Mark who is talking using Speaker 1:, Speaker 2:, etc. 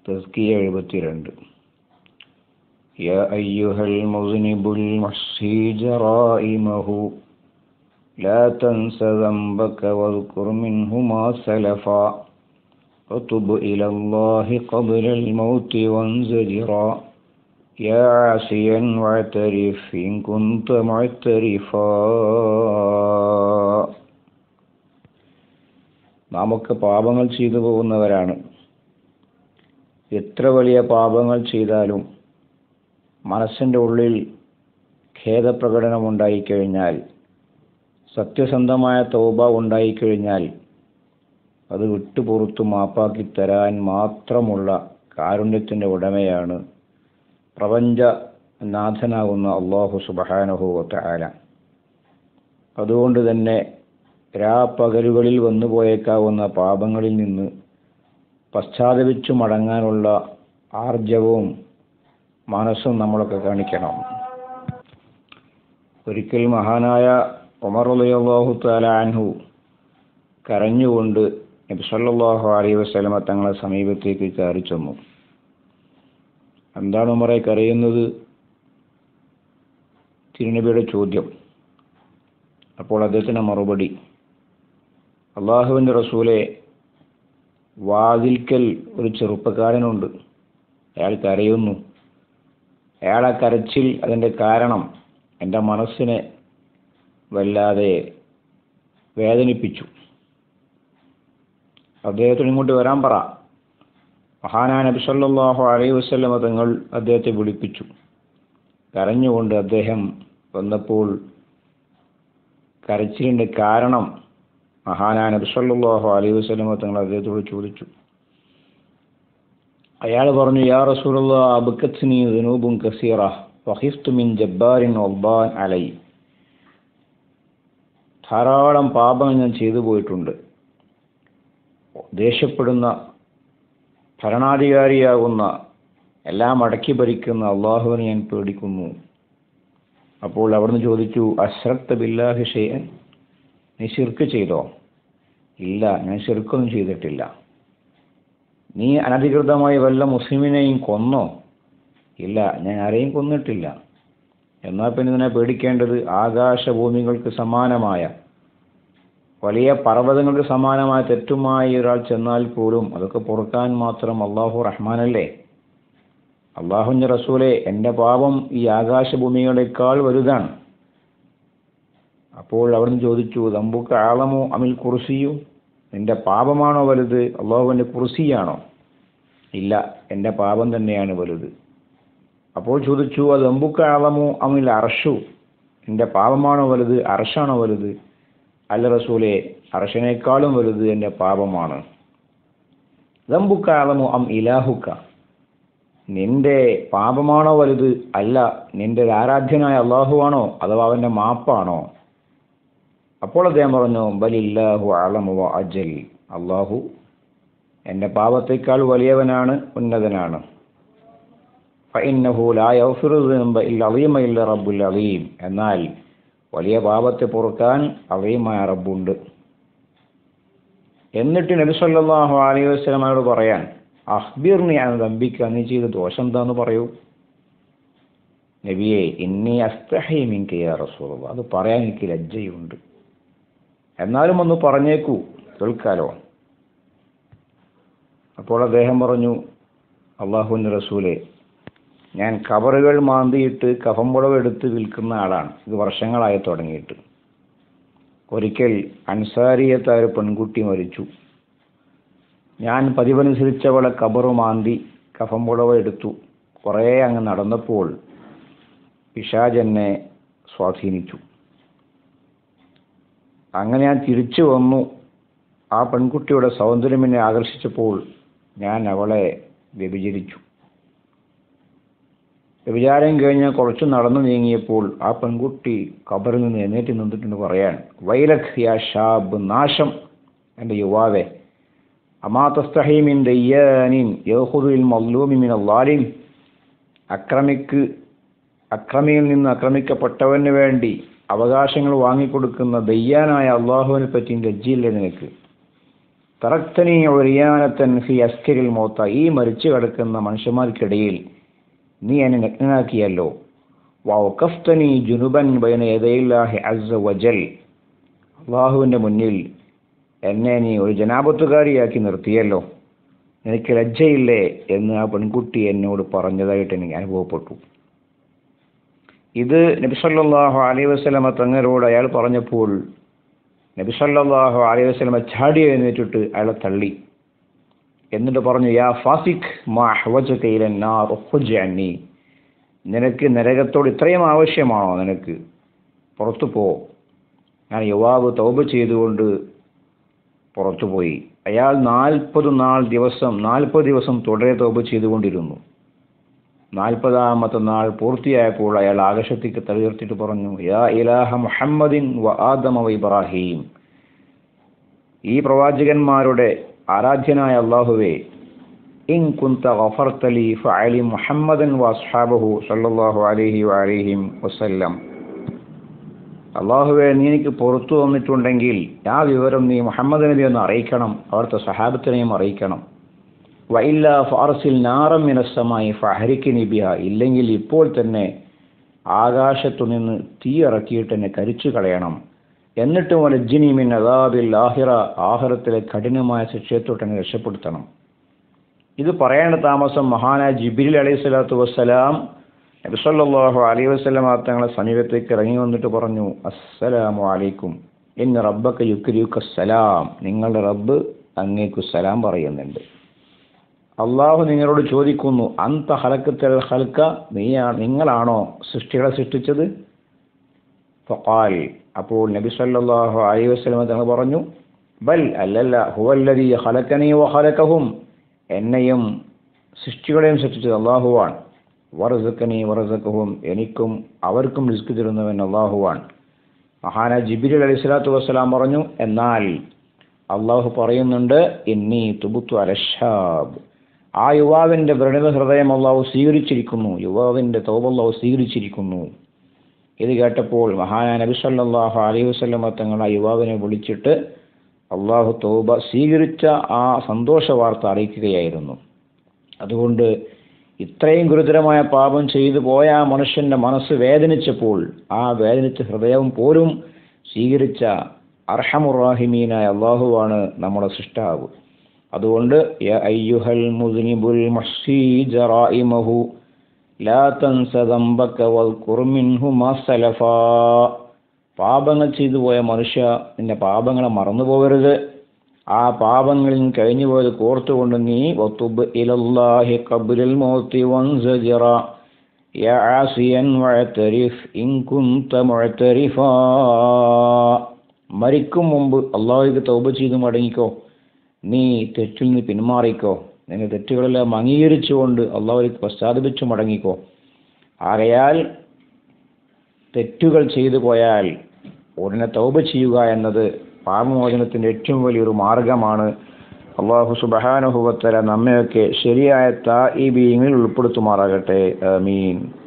Speaker 1: തസ്കിയ എഴുപത്തിരണ്ട് يا أيها المذنب المحصي جرائمه لا تنس ذنبك واذكر منه ما سلفا وتب إلى الله قبل الموت وانزجرا يا عاصيا واعترف إن كنت معترفا നാമൊക്കെ പാപങ്ങൾ ചെയ്തു പോകുന്നവരാണ് എത്ര വലിയ പാപങ്ങൾ ചെയ്താലും മനസ്സിൻ്റെ ഉള്ളിൽ ഖേദപ്രകടനം ഉണ്ടായിക്കഴിഞ്ഞാൽ സത്യസന്ധമായ തോബ ഉണ്ടായിക്കഴിഞ്ഞാൽ അത് വിട്ടുപുറത്തു മാപ്പാക്കി തരാൻ മാത്രമുള്ള കാരുണ്യത്തിൻ്റെ ഉടമയാണ് പ്രപഞ്ച നാഥനാകുന്ന അള്ളാഹു സുബഹാനുഭവത്തെ ആല അതുകൊണ്ട് തന്നെ രാപ്പകലുകളിൽ വന്നു പോയേക്കാവുന്ന പാപങ്ങളിൽ നിന്ന് പശ്ചാത്തപിച്ചു മടങ്ങാനുള്ള ആർജവും മനസ്സും നമ്മളൊക്കെ കാണിക്കണം ഒരിക്കൽ മഹാനായ ഉമർ അലിയാഹു താല അൻഹു കരഞ്ഞുകൊണ്ട് നബി സല്ലല്ലാഹു അലൈഹി വസല്ലമ തങ്ങളെ സമീപത്തേക്ക് കയറി ചെന്നു എന്താണ് ഉമറെ കരയുന്നത് തിരുനബിയുടെ ചോദ്യം അപ്പോൾ അദ്ദേഹത്തിൻ്റെ മറുപടി അള്ളാഹുവിൻ്റെ റസൂലെ വാതിൽക്കൽ ഒരു ചെറുപ്പക്കാരനുണ്ട് അയാൾ കരയുന്നു അയാളെ കരച്ചിൽ അതിൻ്റെ കാരണം എൻ്റെ മനസ്സിനെ വല്ലാതെ വേദനിപ്പിച്ചു അദ്ദേഹത്തിന് ഇങ്ങോട്ട് വരാൻ പറ മഹാനാ നബി സല്ലല്ലാഹു അലൈഹി വസല്ലമ തങ്ങൾ അദ്ദേഹത്തെ വിളിപ്പിച്ചു കരഞ്ഞുകൊണ്ട് അദ്ദേഹം വന്നപ്പോൾ കരച്ചിലിൻ്റെ കാരണം മഹാനാ നബി സല്ലല്ലാഹു അലൈഹി വസല്ലമ തങ്ങൾ അദ്ദേഹത്തോട് ചോദിച്ചു അയാൾ പറഞ്ഞു യാ റസൂലുള്ള അബുക്കത്നി ദുനൂബും കസീറ വഹിഫ്തു മിൻ ജബ്ബാരിൻ ഒബ്ബാൻ അലൈ ധാരാളം പാപങ്ങൾ ഞാൻ ചെയ്തു പോയിട്ടുണ്ട് ദേഷ്യപ്പെടുന്ന ഭരണാധികാരിയാകുന്ന എല്ലാം അടക്കി ഭരിക്കുന്ന അള്ളാഹുവിനെ ഞാൻ പേടിക്കുന്നു അപ്പോൾ അവിടുന്ന് ചോദിച്ചു അശ്രക്ത ബില്ലാഹി ഷെയ്യൻ നീ ശിർക്ക് ചെയ്തോ ഇല്ല ഞാൻ ശിർക്കൊന്നും ചെയ്തിട്ടില്ല നീ അനധികൃതമായി വല്ല മുസ്ലിമിനെയും കൊന്നോ ഇല്ല ഞാൻ ആരെയും കൊന്നിട്ടില്ല എന്നാൽ പിന്നെ ഇതിനെ പേടിക്കേണ്ടത് ആകാശഭൂമികൾക്ക് സമാനമായ വലിയ പർവ്വതങ്ങൾക്ക് സമാനമായ തെറ്റുമായി ഒരാൾ ചെന്നാൽ പോലും അതൊക്കെ പൊറുക്കാൻ മാത്രം അള്ളാഹു റഹ്മാനല്ലേ അള്ളാഹുവിൻ്റെ റസൂലെ എൻ്റെ പാപം ഈ ആകാശഭൂമികളെക്കാൾ വലുതാണ് അപ്പോൾ അവിടുന്ന് ചോദിച്ചു ദമ്പുക്ക് ആളമോ അമിൽ കുറിസിയു നിന്റെ പാപമാണോ വലുത് അള്ളാഹുവിൻ്റെ കുറിസിയാണോ ഇല്ല എൻ്റെ പാപം തന്നെയാണ് വലുത് അപ്പോൾ ചോദിച്ചു അത് ദമ്പുക്ക് ആളമോ അമിൽ അർഷു എൻ്റെ പാപമാണോ വലുത് അർഷാണോ വലുത് അല്ല റസൂലെ അർഷനേക്കാളും വലുത് എൻ്റെ പാപമാണ് ദമ്പുക്ക ആളമോ അം ഇലാഹുക്ക നിന്റെ പാപമാണോ വലുത് അല്ല നിന്റെ ആരാധ്യനായ അള്ളാഹുവാണോ അഥവാ അവൻ്റെ മാപ്പാണോ അപ്പോൾ അദ്ദേഹം പറഞ്ഞു ബലില്ലാഹു അളമു അജൽ അള്ളാഹു എൻ്റെ പാപത്തേക്കാൾ വലിയവനാണ് ഉന്നതനാണ് ഫഇന്നഹു ലാ യഗ്ഫിറു ദുനുബ ഇല്ല അളീമ ഇല്ല റബ്ബുൽ അലീം എന്നാൽ വലിയ പാപത്തെ പൊറുക്കാൻ അളീമായ റബ്ബുണ്ട് എന്നിട്ട് നബി സല്ലല്ലാഹു അലൈഹി വസല്ലമയോട് പറയാൻ അഹ്ബിർനി അൻ ദംബിക്ക നീ ചെയ്ത ദോഷം എന്താന്ന് പറയൂ നബിയെ ഇന്നി അസ്തഹി മിൻക യാ റസൂലുള്ളാഹ് അത് പറയാൻ എനിക്ക് ലജ്ജയുണ്ട് എന്നാലും ഒന്ന് പറഞ്ഞേക്കൂ കേൾക്കാലോ അപ്പോൾ അദ്ദേഹം പറഞ്ഞു അള്ളാഹുവിൻ്റെ റസൂലെ ഞാൻ കവറുകൾ മാന്തിയിട്ട് കഫമ്പുളവ് എടുത്ത് വിൽക്കുന്ന ആളാണ് ഇത് വർഷങ്ങളായി തുടങ്ങിയിട്ട് ഒരിക്കൽ അൻസാരിയത്തായ ഒരു പെൺകുട്ടി മരിച്ചു ഞാൻ പതിവനുസരിച്ചവളെ കബറ് മാന്തി കഫമ്പുളവ് എടുത്തു കുറേ അങ്ങ് നടന്നപ്പോൾ പിശാജ് എന്നെ സ്വാധീനിച്ചു അങ്ങനെ ഞാൻ തിരിച്ചു വന്നു ആ പെൺകുട്ടിയുടെ സൗന്ദര്യം എന്നെ ആകർഷിച്ചപ്പോൾ ഞാൻ അവളെ വ്യഭിചരിച്ചു വ്യഭിചാരം കഴിഞ്ഞ് കുറച്ച് നടന്നു നീങ്ങിയപ്പോൾ ആ പെൺകുട്ടി കബറിൽ നിന്ന് എഴുന്നേറ്റ് നിന്നിട്ടുണ്ട് പറയാൻ വൈലഖ് യാ ഷാബ് നാശം എൻ്റെ യുവാവെ അമാതസ്തഹീമിൻ ദയ്യാനിൻ യഹുദുൽ മദ്ലൂമിമിൻ അള്ളാലിം അക്രമിക്ക് അക്രമിയിൽ നിന്ന് ആക്രമിക്കപ്പെട്ടവന് വേണ്ടി അവകാശങ്ങൾ വാങ്ങിക്കൊടുക്കുന്ന ദയ്യാനായ അള്ളാഹുവിനെ പറ്റി ലജ്ജയില്ലേ നിനക്ക് തറക്തനി ഒരിയാനത്തൻ ഫി അസ്കരിൽ മോത്ത ഈ മരിച്ചു കിടക്കുന്ന മനുഷ്യന്മാർക്കിടയിൽ നീ എന്നെ നഗ്നനാക്കിയല്ലോ വൗക്കഫ്തനി ജുനുബൻ ബൈന യദയില്ലാഹി അസ്സ വജൽ അള്ളാഹുവിൻ്റെ മുന്നിൽ എന്നെ നീ ഒരു ജനാപത്തുകാരിയാക്കി നിർത്തിയല്ലോ നിനക്ക് ലജ്ജയില്ലേ എന്ന് ആ പെൺകുട്ടി എന്നോട് പറഞ്ഞതായിട്ട് എനിക്ക് അനുഭവപ്പെട്ടു ഇത് നബിസല്ലാഹു അലൈഹി വസ്ലമ തങ്ങളോട് അയാൾ പറഞ്ഞപ്പോൾ നബിസല്ലാഹു അലൈഹി വസ്ലമ ചാടി എഴുന്നേറ്റിട്ട് അയാളെ തള്ളി എന്നിട്ട് പറഞ്ഞു യാ ഫാസിഖ് മാ അന്നി നിനക്ക് നരകത്തോട് ഇത്രയും ആവശ്യമാണോ നിനക്ക് പുറത്തു പോ ഞാൻ യുവാവ് തൗബ ചെയ്തുകൊണ്ട് പുറത്തുപോയി അയാൾ നാൽപ്പത് നാൾ ദിവസം നാൽപ്പത് ദിവസം തുടരെ തൗബ ചെയ്തുകൊണ്ടിരുന്നു നാൽപ്പതാമത്തെ നാൾ പൂർത്തിയായപ്പോൾ അയാൾ ആകാശത്തേക്ക് തലയുയർത്തിയിട്ട് പറഞ്ഞു യാ ഇലാഹ മുഹമ്മദിൻ വ ആദമ വ ഇബ്രാഹിം ഈ പ്രവാചകന്മാരുടെ ആരാധ്യനായ അള്ളാഹുവേ ഇൻ കുന്ത ഗഫർത്തലി ഫഅലി മുഹമ്മദൻ വ അസ്ഹാബഹു സല്ലല്ലാഹു അലൈഹി വഅലൈഹിം വസല്ലം അള്ളാഹുവെ നീ എനിക്ക് പുറത്തു വന്നിട്ടുണ്ടെങ്കിൽ ആ വിവരം നീ മുഹമ്മദ് നബി ഒന്ന് അറിയിക്കണം അവിടുത്തെ സഹാബത്തിനെയും അറിയിക്കണം വൈല്ല ഫാർസിൽ നാറം മിനസ്സമായി ഫഹരിക്ക് നിബിയ ഇല്ലെങ്കിൽ ഇപ്പോൾ തന്നെ ആകാശത്തു നിന്ന് തീ ഇറക്കിയിട്ട് എന്നെ കരിച്ചു കളയണം എന്നിട്ടും വലജ്ജിനി മിൻ അദാബിൽ ആഹിറ ആഹിറത്തിലെ കഠിനമായ ശിക്ഷയത്തോട്ട് എന്നെ രക്ഷപ്പെടുത്തണം ഇത് പറയേണ്ട താമസം മഹാനായ ജിബിരിൽ അലൈഹി സ്വലാത്തു വസ്സലാം നബിസല്ലാഹു അലൈഹി വസ്ലം തങ്ങളെ സമീപത്തേക്ക് ഇറങ്ങി വന്നിട്ട് പറഞ്ഞു അസ്സലാമു അലൈക്കും എന്ന് റബ്ബക്ക് യുക്രിയുക്ക് സലാം നിങ്ങളുടെ റബ്ബ് അങ്ങേക്കു സലാം പറയുന്നുണ്ട് അള്ളാഹു നിങ്ങളോട് ചോദിക്കുന്നു അന്ത ഹലക്കത്തിൽ ഹൽക്ക നീയാ നിങ്ങളാണോ സൃഷ്ടികളെ സൃഷ്ടിച്ചത് ഫഖാൽ അപ്പോൾ നബി സല്ലല്ലാഹു അലൈഹി വസല്ലം തങ്ങൾ പറഞ്ഞു ബൽ അല്ലല്ല ഹുവല്ലദീ ഖലഖനി വ ഖലഖഹും എന്നെയും സൃഷ്ടികളെയും സൃഷ്ടിച്ചത് അള്ളാഹുവാണ് വറസക്കനി വറസക്കഹും എനിക്കും അവർക്കും റിസ്ക് തരുന്നവൻ അള്ളാഹുവാൻ മഹാന ജിബിരി അലൈഹി സ്വലാത്തു വസ്സലാം പറഞ്ഞു എന്നാൽ അള്ളാഹു പറയുന്നുണ്ട് എന്നീ തുബുത്തു അലഷാബ് ആ യുവാവിൻ്റെ വ്രണിത ഹൃദയം അള്ളാഹു സ്വീകരിച്ചിരിക്കുന്നു യുവാവിൻ്റെ തോപ് അള്ളാഹു സ്വീകരിച്ചിരിക്കുന്നു ഇത് കേട്ടപ്പോൾ മഹാന നബി സല്ലല്ലാഹു അലൈഹി വസല്ലമ തങ്ങൾ ആ യുവാവിനെ വിളിച്ചിട്ട് അള്ളാഹു തോബ സ്വീകരിച്ച ആ സന്തോഷ വാർത്ത അറിയിക്കുകയായിരുന്നു അതുകൊണ്ട് ഇത്രയും ഗുരുതരമായ പാപം ചെയ്തു പോയ ആ മനുഷ്യന്റെ മനസ്സ് വേദനിച്ചപ്പോൾ ആ വേദനിച്ച ഹൃദയവും പോലും സ്വീകരിച്ച അർഹമുറാഹിമീനായ അള്ളാഹുവാണ് നമ്മുടെ സൃഷ്ടാവ് അതുകൊണ്ട് യ അയ്യുഹൽ മുസ്നിബുൽ മഹ്സി ജറായിമഹു ലാ തൻസ ദംബക വൽകുർ മിൻഹു മാ സലഫാ പാപങ്ങൾ ചെയ്തു പോയ മനുഷ്യ നിന്റെ പാപങ്ങളെ മറന്നു പോകരുത് ആ പാപങ്ങളിൽ നിന്ന് കഴിഞ്ഞു പോയത് കോർത്തുകൊണ്ട് നീ വത്തുബ് ഇലല്ലാഹി ഖബ്ലിൽ മൗതി വൻസജിറ യാ ആസിയൻ വഅതരിഫ് ഇൻ കുൻത മുഅതരിഫാ മരിക്കും മുമ്പ് അള്ളാഹുക്ക് തൗബ ചെയ്ത് മടങ്ങിക്കോ നീ തെറ്റിൽ നിന്ന് പിന്മാറിക്കോ നിന്റെ തെറ്റുകളെല്ലാം അംഗീകരിച്ചുകൊണ്ട് അള്ളാഹുലേക്ക് പശ്ചാത്തപിച്ചു മടങ്ങിക്കോ ആകയാൽ തെറ്റുകൾ ചെയ്തു പോയാൽ ഉടനെ തൗബ ചെയ്യുക എന്നത് പാപമോചനത്തിൻ്റെ ഏറ്റവും വലിയൊരു മാർഗമാണ് അള്ളാഹു സുബഹാനുഭവത്തല നമ്മയൊക്കെ ശരിയായ താ ഈ ബീങ്ങളിൽ ഉൾപ്പെടുത്തുമാറാകട്ടെ ആമീൻ